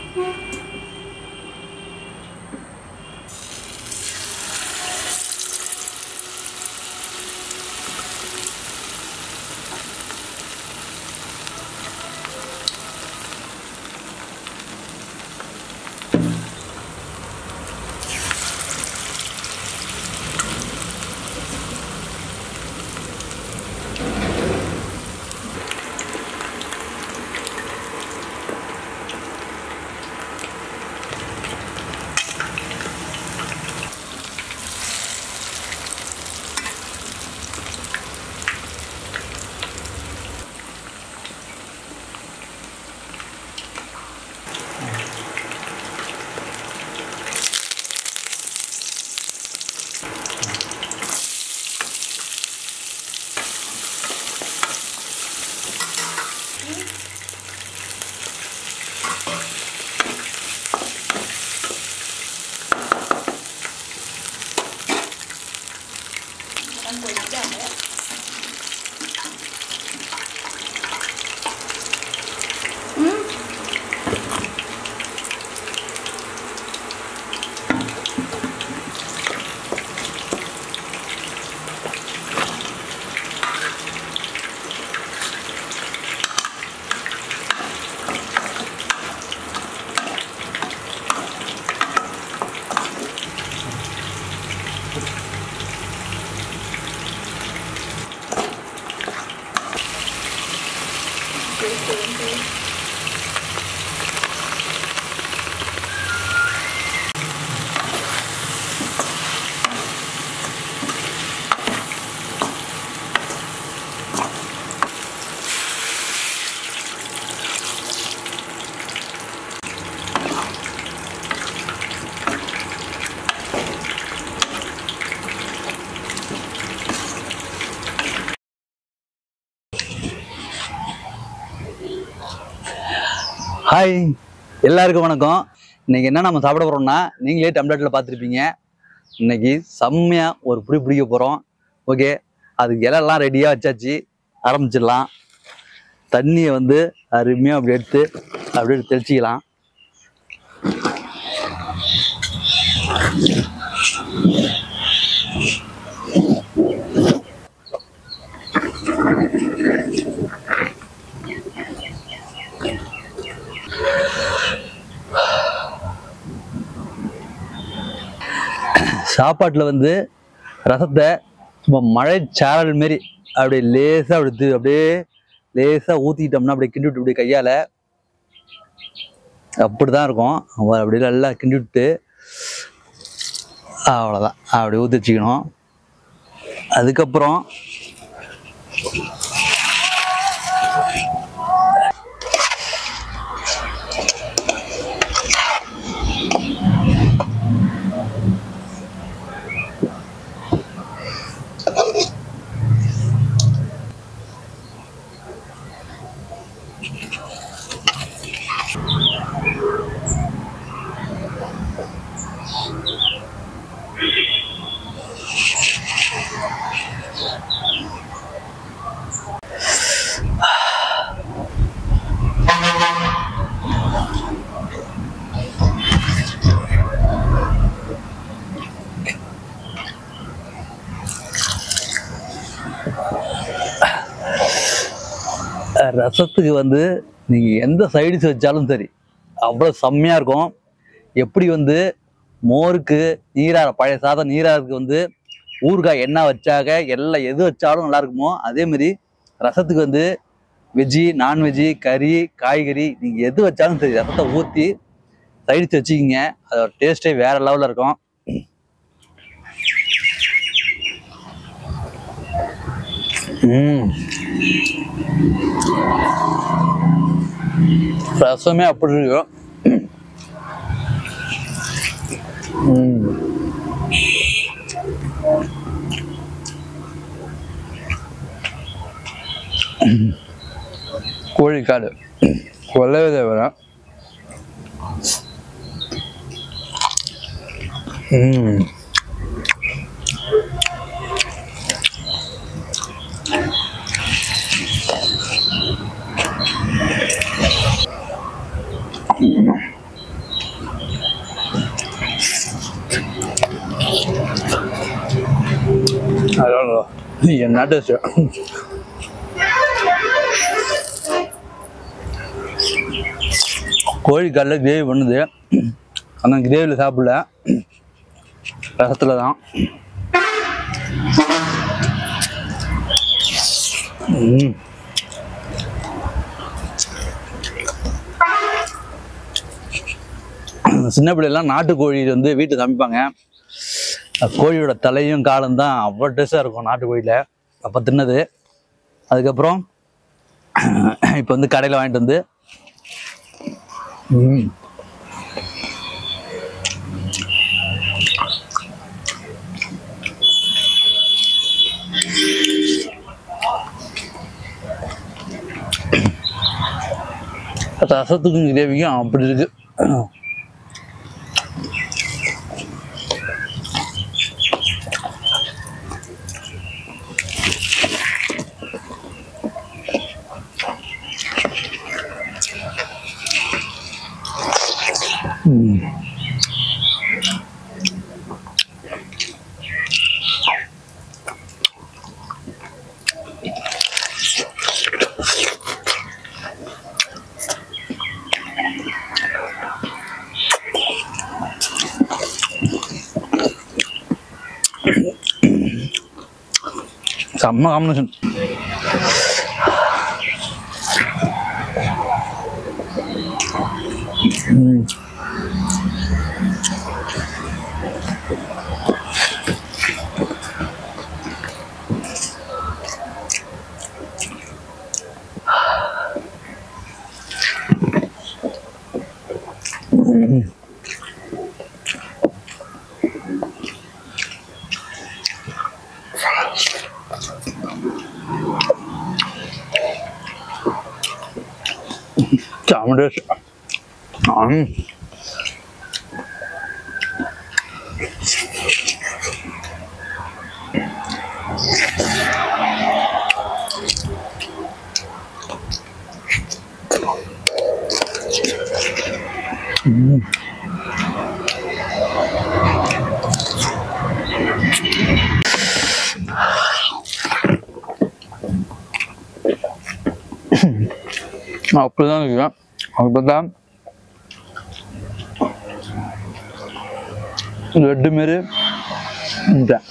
Hi எல்லாருக்கும் வணக்கம் இன்னைக்கு என்ன நம்ம சாப்பிட போறோம்னா நீங்களே டம்ளேட்டில் பார்த்துருப்பீங்க இன்னைக்கு செம்மையாக ஒரு புடி பிடிக்க போகிறோம் ஓகே அதுக்கு இலெல்லாம் ரெடியாக வச்சாச்சு ஆரம்பிச்சிடலாம் தண்ணியை வந்து அருமையாக அப்படி எடுத்து அப்படியே தெளிச்சிக்கலாம் சாப்பாட்டில் வந்து ரசத்தை சும்மா மழை சாரல் மாரி அப்படியே லேசாக அப்படி தூ- அப்படியே லேசாக ஊற்றிக்கிட்டோம்னா அப்படியே கிண்டி விட்டு இப்படி கையால் அப்படி தான் இருக்கும் அவ அப்படியே நல்லா கிண்டி விட்டு அவ்வளோதான் அப்படி ஊற்றி வச்சுக்கணும் அதுக்கப்புறம் அஹ், ரசத்துக்கு வந்து நீங்கள் எந்த சைடிஸ் வச்சாலும் சரி அவ்வளோ செம்மையாக இருக்கும் எப்படி வந்து மோருக்கு நீரார பழைய சாதம் நீராருக்கு வந்து ஊறுகாய் என்ன வச்சாக எல்லாம் எது வச்சாலும் நல்லா இருக்குமோ அதே மாதிரி ரசத்துக்கு வந்து வெஜ்ஜி நான்வெஜ்ஜி கறி காய்கறி நீங்கள் எது வச்சாலும் சரி ரசத்தை ஊற்றி சைடிஸ் வச்சுக்கிங்க அதோட டேஸ்ட்டே வேற லெவலில் இருக்கும் ம் ரசமே அப்படி இருக்கும் ம். கோழிக்காடு கொல்லவே தேவை ம் என்ன டேஸ்ட் கோழி கடல கிரேவி பண்ணுது ஆனால் கிரேவியில் சாப்பிடல ரசத்தில் தான் ம். சின்ன பிள்ளைலாம் நாட்டுக்கோழி வந்து வீட்டில் சமைப்பாங்க அந்த கோழியோட தலையும் காலும் தான் அவ்வளோ டேஸ்டாக இருக்கும் நாட்டுக்கோழியில் அப்போ தின்னது அதுக்கப்புறம் இப்போ வந்து கடையில் வாங்கிட்டு வந்து ம். ரசத்துக்கும் கிரேவிக்கும் அப்படி இருக்கு செம்ம காம்பினேஷன் செம்ம டேஸ்ட் ம் அப்படிதான் இருக்கேன் அப்படிதான் லட்டு மாரி இருந்துட்டேன்.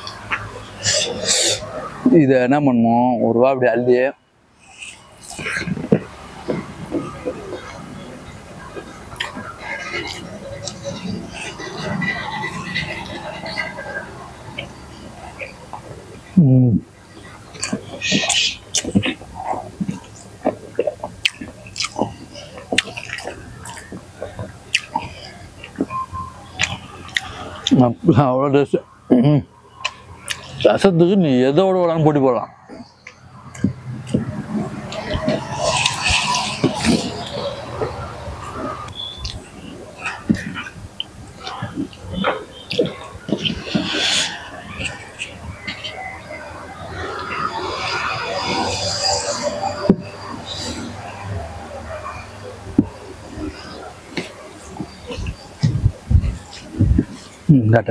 இதை என்ன பண்ணுவோம் ஒரு ரூபா அப்படி அள்ளி ம். அப்ப- அவ்வளோ டேஸ்ட் ரசத்துக்கு நீ எதோட வேணாலும் போட்டி போடலாம் ம் காட்டு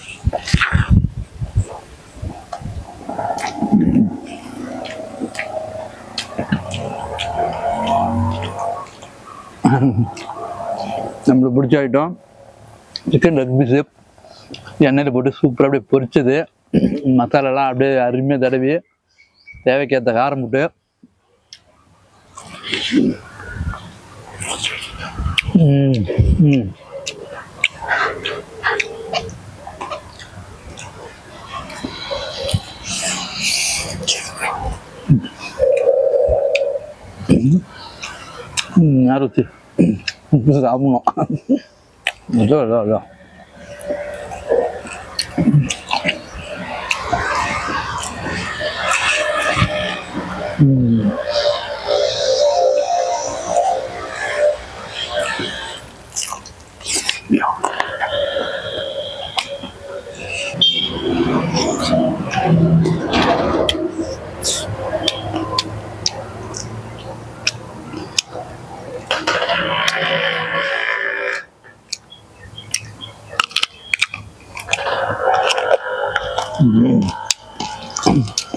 நம்மளுக்கு பிடிச்ச ஐட்டம் சிக்கன் லெக் பீஸு எண்ணெயில் போட்டு சூப்பராக அப்படியே பொரிச்சது மசாலாலாம் அப்படியே அருமையாக தடவி தேவைக்கேற்ற காரம் போட்டு ம் ம் ம் அறுபத்தி சாப்பிடணும் இதோ இதோ இதோ ம். ம்.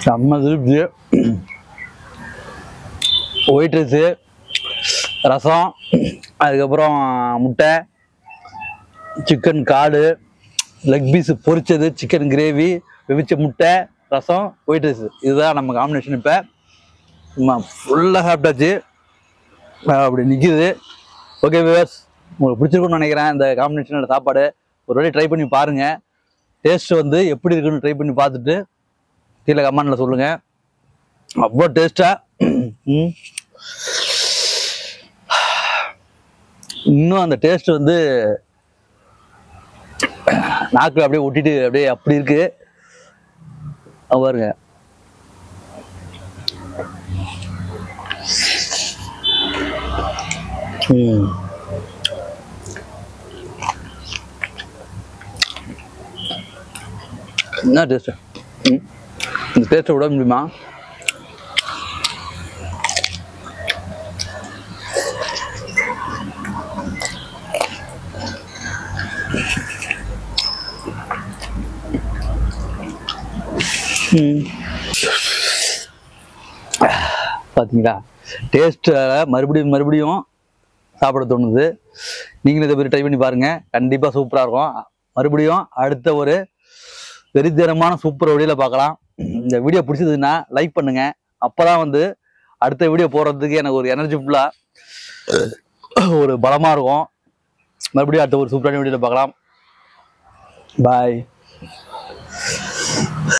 செம்ம திருப்தி ஒயிட் ரைஸு ரசம் அதுக்கப்புறம் முட்டை சிக்கன் காடு லெக் பீஸ் பொரிச்சது சிக்கன் கிரேவி வெவிச்ச முட்டை ரசம் ஒயிட் ரைஸ் இதுதான் நம்ம காம்பினேஷன் இப்போ சும்மா ஃபுல்லாக சாப்பிட்டாச்சு அஹ் அப்படி நிற்கிது ஓகே விவர்ஸ் உங்களுக்கு பிடிச்சிருக்கும்னு நினைக்கிறேன் இந்த காம்பினேஷனோட சாப்பாடு ஒரு வாட்டி ட்ரை பண்ணி பாருங்கள் டேஸ்ட் வந்து எப்படி இருக்குன்னு ட்ரை பண்ணி பார்த்துட்டு கீழே கமெண்டில் சொல்லுங்கள் அவ்வளோ டேஸ்ட்டாக இன்னும் அந்த டேஸ்ட் வந்து நாக்கு அப்படியே ஒட்டிட்டு அப்படியே அப்படி இருக்கு அங்க பாருங்க ம். என்ன டேஸ்ட் இந்த டேஸ்ட்டை விட முடியுமா ம். பாத்தீங்களா டேஸ்ட் மறுபடியும் மறுபடியும் சாப்பிட தோணுது நீங்களும் இதை மாதிரி ட்ரை பண்ணி பாருங்க கண்டிப்பா சூப்பரா இருக்கும் மறுபடியும் அடுத்த ஒரு வெறித்தனமான சூப்பர் வீடியோல பார்க்கலாம் இந்த வீடியோ பிடிச்சதுன்னா லைக் பண்ணுங்க அப்பதான் வந்து அடுத்த வீடியோ போடுறதுக்கு எனக்கு ஒரு எனர்ஜி ஃபுல்லா ஒரு பலமா இருக்கும் மறுபடியும் அடுத்த ஒரு சூப்பரான வீடியோல பார்க்கலாம் பாய்